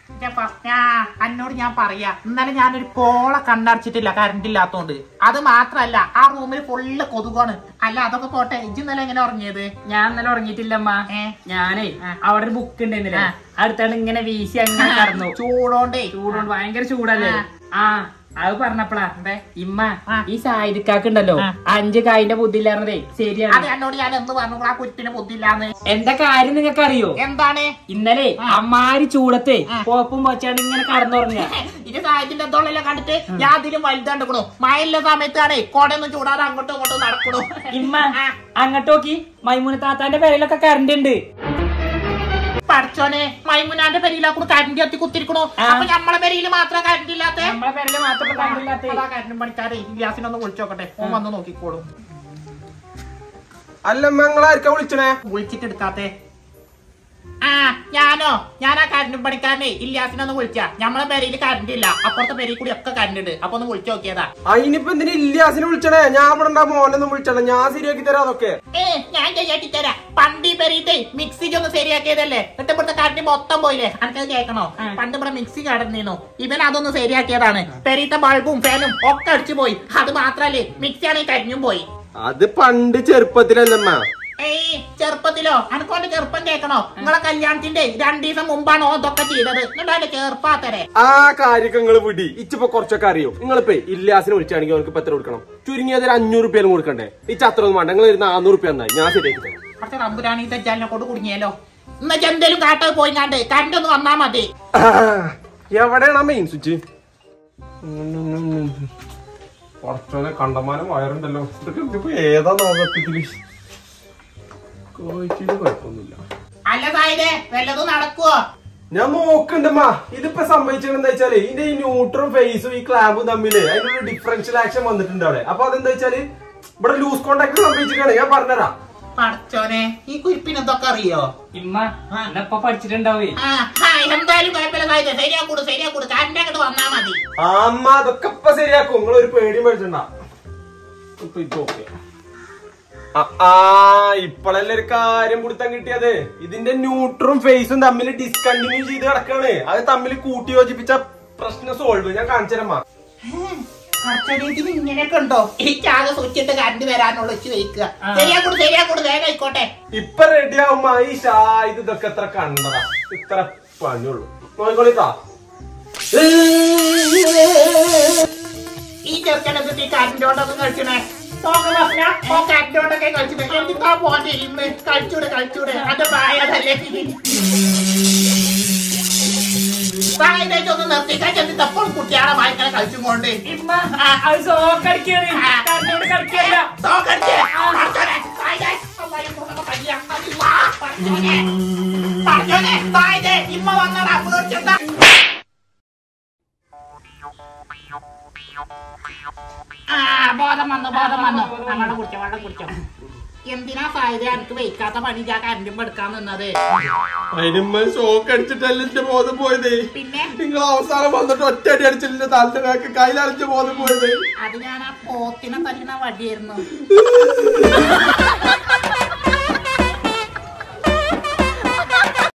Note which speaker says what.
Speaker 1: എന്നോട് ഞാൻ പറയാ ഇന്നലെ ഞാനൊരു പോള കണ്ണടച്ചിട്ടില്ല കറണ്ട് ഇല്ലാത്തോണ്ട് അത് മാത്രല്ല ആ റൂമിൽ ഫുള്ള് കൊതുകാണ് അല്ല അതൊക്കെ പോട്ടെ ഇജ്ജ് ഇന്നലെ എങ്ങനെ ഉറങ്ങിയത്
Speaker 2: ഞാൻ ഇന്നലെ ഉറങ്ങിയിട്ടില്ലമ്മ
Speaker 1: ഏ?
Speaker 2: ഞാനേ
Speaker 1: ആ.
Speaker 2: അവിടെ ഒരു ബുക്ക് ഉണ്ടായിരുന്നില്ലേ
Speaker 1: ആ.
Speaker 2: അടുത്താണ് ഇങ്ങനെ വീശി അങ്ങനെ കടന്നു
Speaker 1: ചൂടോണ്ടേ
Speaker 2: ചൂടുണ്ട് ഭയങ്കര ചൂടല്ലേ
Speaker 1: ആ.
Speaker 2: ആ അത് പറഞ്ഞപ്പോളാ
Speaker 1: എന്തേ?
Speaker 2: ഇമ്മ
Speaker 1: ആ.
Speaker 2: ഈ സായിക്കാക്ക് ഉണ്ടല്ലോ
Speaker 1: ആ.
Speaker 2: അഞ്ച് കായിന്റെ ബുദ്ധി ഇല്ലായിരുന്നതേ
Speaker 1: അത്
Speaker 2: ശരിയാണ്
Speaker 1: എന്നോട് ഞാൻ എന്ന് പറഞ്ഞു ആ കുറ്റിന് ബുദ്ധിയില്ലാന്ന്
Speaker 2: എന്താ കാര്യം നിങ്ങൾക്ക് അറിയോ
Speaker 1: എന്താണ്
Speaker 2: ഇന്നലെ
Speaker 1: ആ.
Speaker 2: അമ്മാരി ചൂടത്തെ
Speaker 1: ആ.
Speaker 2: പോപ്പും വച്ചാണ്ട് ഇങ്ങനെ കടന്നുറങ്ങുക
Speaker 1: ഇത് സാഹചര്യം എന്തോളെല്ലാം കണ്ടിട്ട് ഞാൻ അതിലും വലുതാണ്ടിക്കണു മഴയുള്ള സമയത്താണേ കോടയൊന്നും ചൂടാതെ അങ്ങോട്ടും ഇങ്ങോട്ടും നടക്കണു
Speaker 2: ഇമ്മ
Speaker 1: ആ.
Speaker 2: അങ്ങോട്ട് നോക്കി മൈമൂന താത്താന്റെ പേരിലൊക്കെ കറണ്ട് ഉണ്ട്
Speaker 1: പഠിച്ചോനെ മൈമുനാന്റെ പെരിയിലാ കൂടെ കരണ്ട് കത്തി കുത്തിരിക്കണു
Speaker 2: ആ.
Speaker 1: അപ്പൊ നമ്മളെ പെരിയിൽ മാത്രം കരണ്ട് ഇല്ലാത്ത
Speaker 2: നമ്മളെ പേരില് മാത്രം കറണ്ട് ഇല്ലാത്ത
Speaker 1: അതാ കരണ്ടും പണിക്കാരെ ഇല്ലാസിനൊന്ന് വിളിച്ചു നോക്കട്ടെ ഓൻ വന്ന് നോക്കിക്കോളും
Speaker 3: അല്ലമ്മ നിങ്ങളായിരിക്കാ വിളിച്ചണേ
Speaker 1: വിളിച്ചിട്ട് എടുക്കാത്തെ ആ ഞാനോ ഞാൻ ആ കരണ്ടും പണിക്കാരനെ ഇല്ലാസിനൊന്ന് വിളിച്ചാ നമ്മളെ പെരയിൽ കരണ്ട് ഇല്ല അപ്പുറത്തെ പെരയിൽ കൂടി ഒക്കെ കരണ്ട് ഉണ്ട് അപ്പൊ ഒന്ന് വിളിച്ചു നോക്കിയതാ
Speaker 3: അതിനിപ്പോ എന്തിനാ ഇല്ലാസിനെ വിളിച്ചണേ ഞാൻ ഇവിടെ ഉണ്ടാ മോനൊന്നും വിളിച്ചണേ ഞാൻ ശരിയാക്കി തരാം അതൊക്കെ
Speaker 1: ഏ ഞാൻ ശരിയാക്കി തരാം പണ്ട് ഈ പെരീത്തെ മിക്സി ഒന്ന് ശരിയാക്കിയതല്ലേ എന്നിട്ട് ഇവിടുത്തെ കറണ്ട് മൊത്തം പോയില്ലേ അനക്കത് കേൾക്കണോ
Speaker 2: ആ.
Speaker 1: പണ്ട് ഇവിടെ മിക്സി കടന്നിരുന്നു ഇവൻ അതൊന്ന് ശരിയാക്കിയതാണ് പെരീത്തെ ബൾബും ഫാനും ഒക്കെ അടിച്ചു പോയി അത് മാത്രല്ലേ മിക്സി ആണെങ്കിൽ കരിഞ്ഞും പോയി
Speaker 3: അത് പണ്ട് ചെറുപ്പത്തിലല്ലമ്മ
Speaker 1: ഏയ് ചെറുപ്പത്തിലോ അനക്കോന്റെ ചെറുപ്പം കേൾക്കണോ നിങ്ങളെ കല്യാണത്തിന്റെ രണ്ടു ദിവസം മുമ്പാണ് ഓ ഇതൊക്കെ ചെയ്തത് എന്നിട്ട് അതിന്റെ ചെറുപ്പാത്തരെ
Speaker 3: ആ കാര്യമൊക്കെ നിങ്ങൾ വിടി ഇച്ചിപ്പോ കുറച്ചൊക്കെ അറിയോ നിങ്ങളിപ്പോ ഇല്ലാസിനെ വിളിച്ചാണെങ്കിൽ അവർക്ക് ഇപ്പൊ എത്ര കൊടുക്കണം ചുരുങ്ങിയത് ഒരു അഞ്ഞൂറ് റുപ്യാലും കൊടുക്കണ്ടേ ഈ ചത്ര ഒന്നും വേണ്ട നിങ്ങൾ ഒരു നാനൂറ് റുപ്യ എന്നായി ഞാൻ ശരിയാക്കി തരാം
Speaker 1: കുറച്ച് റമ്പുരാണി തെറ്റാലിനെ കൊണ്ട് കുടുങ്ങിയല്ലോ എന്നുവെച്ചാ എന്തേലും കാട്ടത് പോയി കണ്ട് കറണ്ട് ഒന്ന് വന്നാ മതി
Speaker 3: ആ, എവിടെയാണ് മെയിൻ സ്വിച്ച് കുറച്ചോനെ കണ്ടമാനം വയറുണ്ടല്ലോ ഇതൊക്കെ ഇതിപ്പോ ഏതാ നോക്കത്തില് കോഴിച്ചില് കുഴപ്പമൊന്നുമില്ല
Speaker 1: അല്ല സായിരെ വല്ലതും നടക്കുവോ
Speaker 3: ഞാൻ നോക്കണ്ടമ്മ ഇതിപ്പോ സംഭവിച്ചത് എന്താ വെച്ചാല് ഇതിന്റെ ഈ ന്യൂട്രും ഫേസും ഈ ക്ലാമ്പും തമ്മില് അതിനൊരു ഡിഫറൻഷ്യൽ ആക്ഷൻ വന്നിട്ടുണ്ട് അവിടെ അപ്പൊ അതെന്താ വെച്ചാല് ഇവിടെ ലൂസ് കോണ്ടാക്ട് സംഭവിച്ചിട്ടാണ് ഞാൻ പറഞ്ഞുതരാം
Speaker 1: പടച്ചോനെ ഈ കുരിപ്പിന് എന്തൊക്കെ അറിയോ
Speaker 2: ഇമ്മ എന്നപ്പൊ പഠിച്ചിട്ടുണ്ടാവേ
Speaker 1: ആ ആ, എന്തായാലും കുഴപ്പമില്ല സായിരെ ശരിയാക്കൂട് ശരിയാക്കൂട് കറണ്ട് അങ്ങോട്ട് വന്നാ മതി
Speaker 3: ആ, അമ്മ അതൊക്കെ ഇപ്പൊ ശരിയാക്കും നിങ്ങൾ ഒരു പേടിയും മേടിച്ചിട്ടുണ്ടാ ഇപ്പൊ ഇപ്പൊ ഓക്കെ ആ ഇപ്പോഴല്ലേ ഒരു കാര്യം പിടുത്തം കിട്ടിയത് ഇതിന്റെ ന്യൂട്രും ഫേസും തമ്മിൽ ഡിസ്കണ്ടിന്യൂ ചെയ്ത് കിടക്കാണ് അത് തമ്മിൽ കൂട്ടി യോജിപ്പിച്ച പ്രശ്നം സോൾവ് ഞാൻ കാണിച്ചുതരമ്മ
Speaker 1: പടച്ചോനെ ഇങ്ങനെയൊക്കെ ഉണ്ടോ എനിക്ക് ആകെ സ്വിച്ചിട്ട് കറണ്ട് വരാനുള്ള വെച്ച് വയ്ക്കുക
Speaker 2: ആ.
Speaker 1: ശരിയാക്കൂട് ശരിയാക്കൂട് വേഗം ആയിക്കോട്ടെ
Speaker 3: ഇപ്പൊ റെഡി ആവുമ്പോ ഈ ഷാ ഇത് ഇതൊക്കെ എത്ര കണ്ടതാ ഇത്ര പണിയുള്ളൂ നോക്കിക്കോളിട്ടാ
Speaker 1: ഈ ചെറുക്കനൊക്കെ ഈ കറണ്ടോണ്ടൊന്നും കളിക്കണേ കറണ്ടോണ്ടൊക്കെ കളിച്ചിട്ട് എന്തിനാ പോന്റെ ഇരുന്ന് കളിച്ചൂടെ കളിച്ചൂടെ അത് പ്രായതല്ലേ പ്രായതേക്കൊന്ന് നിർത്തിക്കാൻ ചെന്നിട്ട് എപ്പോഴും കുട്ടിയാളെ വായിക്കാൻ കളിച്ചും കൊണ്ട്
Speaker 2: ഇമ്മ ആ, അത് സോക്കടിക്കാണ് കറണ്ടോട് കളിക്കല്ല
Speaker 1: ഇമ്മ വന്നടാ പേടിച്ചെന്താ ആ ബോധം വന്നു ബോധം വന്നു അങ്ങോട്ട് കുടിച്ചോ വെള്ളം കുടിച്ചോ എന്തിനാ സായത് എനിക്ക് വെയ്ക്കാത്ത പണി ഞാൻ കരണ്ടും എടുക്കാൻ നിന്നത്
Speaker 3: അതിനുമ്പോ ഷോക്ക് അടിച്ചിട്ടല്ല എന്റെ ബോധം പോയത്
Speaker 1: പിന്നെ
Speaker 3: നിങ്ങൾ അവസാനം വന്നിട്ട് ഒറ്റ അടി അടിച്ചില്ല തന്റെ ബാക്ക് കയ്യിലടിച്ച ബോധം പോയത്
Speaker 1: അത് ഞാൻ ആ പോത്തിനെ തല്ലുന്ന വടിയായിരുന്നു